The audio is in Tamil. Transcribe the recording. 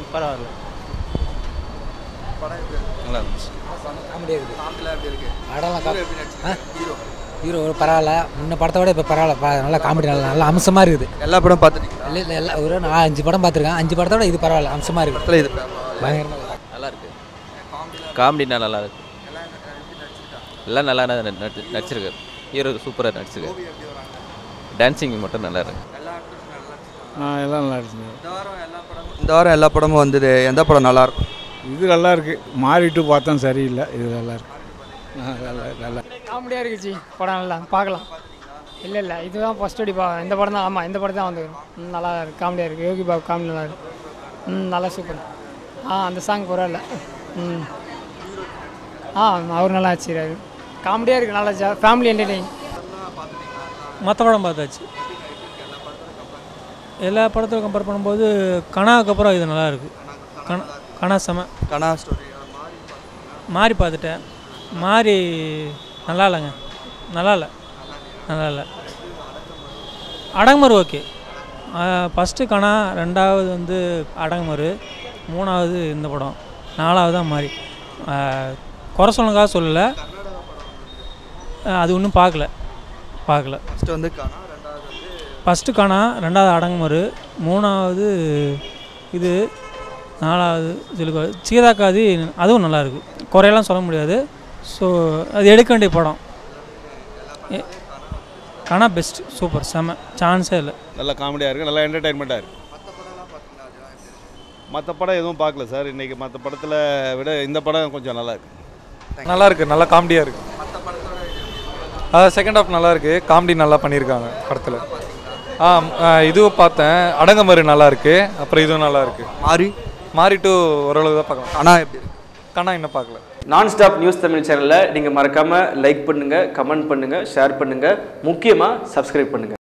பரவாயில்ல படம் எப்படி இருக்கு நல்லா இருந்துச்சு காமெடியாக இருக்குது காமெடிலாம் எப்படி இருக்கு படம்லாம் ஹீரோ எப்படி நடிச்சிருக்காரு ஹீரோ ஹீரோ பரவாயில்ல முன்ன படத்தை விட இப்போ பரவாயில்ல ப- நல்லா காமெடி நல்லா நல்லா அம்சமாக இருக்குது எல்லா படம் பார்த்துட்டீங்களா இல்லை இல்லை எல்லா ஒரு நான் அஞ்சு படம் பார்த்துருக்கேன் அஞ்சு படத்தை விட இது பரவாயில்ல அம்சமாக இருக்குது படத்தில் இது பயங்கரமாக நல்லா இருக்கு காமெடினா நல்லா இருக்கு எல்லாம் நல்லா ந- நடி- நடிச்சிருக்காரு ஹீரோ சூப்பராக நடிச்சிருக்காரு டான்சிங் மட்டும் நல்லா இருக்கு ஆ எல்லாம் நல்லா இருந்துச்சு இந்த வாரம் எல்லா படமும் இந்த வாரம் எல்லா படமும் வந்தது எந்த படம் நல்லா இருக்கும் இது நல்லா இருக்கு மாறிட்டு பார்த்தா சரியில்லை இது நல்லா இருக்கு ஆ, நல்லா நல்லா காமெடியாக இருக்குச்சு படம் நல்லா பார்க்கலாம் இல்லை இல்லை இதுதான் ஃபஸ்ட் அடி பா இந்த படம் தான் ஆமாம் இந்த படம் தான் வந்துருக்கும் ம் நல்லா இருக்கு காமெடியாக இருக்குது யோகி பாபு காமெடி நல்லா இருக்கு ம் நல்லா சூப்பர் ஆ அந்த சாங் பரவாயில்ல ம் ஆ அவர் நல்லா வச்சுக்கிறாரு காமெடியாக இருக்குது நல்லா ஜா ஃபேமிலி என்டர்டெயின் மற்ற படம் பார்த்தாச்சு எல்லா படத்தையும் கம்பேர் பண்ணும்போது கனாவுக்கு அப்புறம் இது நல்லா இருக்கு கனா கனா செம கனா ஸ்டோரி மாறி பார்த்துட்டேன் மாறி நல்லா இல்லைங்க நல்லா இல்லை நல்லா இல்லை அடங்குமறு ஓகே ஃபஸ்ட்டு கணா ரெண்டாவது வந்து அடங்குமறு மூணாவது இந்த படம் நாலாவது தான் மாறி ஆஹ் குறை சொல்லுங்காக சொல்லலை ஆஹ் அது ஒன்றும் பார்க்கல பார்க்கல ஃபஸ்ட்டு வந்து கனா ரெண்டாவது வந்து ஃபஸ்ட்டு காணா ரெண்டாவது அடங்குமறு மூணாவது இது நாலாவது சிலுக்கு சீதாக்காதி அதுவும் நல்லா இருக்கு குறையெல்லாம் சொல்ல முடியாது ஸோ அது எடுக்க வேண்டிய படம் எ- காணா பெஸ்ட் சூப்பர் செம சான்ஸே இல்லை நல்லா காமெடியாக இருக்குது நல்லா என்டர்டைன்மெண்ட்டாக இருக்குது மற்ற படம் எதுவும் பார்க்கல சார் இன்றைக்கி மற்ற படத்தில் விட இந்த படம் கொஞ்சம் நல்லா இருக்கு நல்லா இருக்கு நல்லா காமெடியாக இருக்கு அதான் செகண்ட் ஹாஃப் நல்லா இருக்கு காமெடி நல்லா பண்ணியிருக்காங்க படத்தில் ஆ ஆ, இதுவும் பார்த்தேன் அடங்கமறு நல்லா இருக்கு அப்புறம் இதுவும் நல்லா இருக்கு மாறி மாறிட்டு ஓரளவு தான் பார்க்கலாம் கனா எப்படி இருக்கு கண்ணா இன்னும் பார்க்கல நான் ஸ்டாப் நியூஸ் தமிழ் சேனலை நீங்கள் மறக்காமல் லைக் பண்ணுங்கள் கமெண்ட் பண்ணுங்கள் ஷேர் பண்ணுங்கள் முக்கியமாக சப்ஸ்கிரைப் பண்ணுங்கள்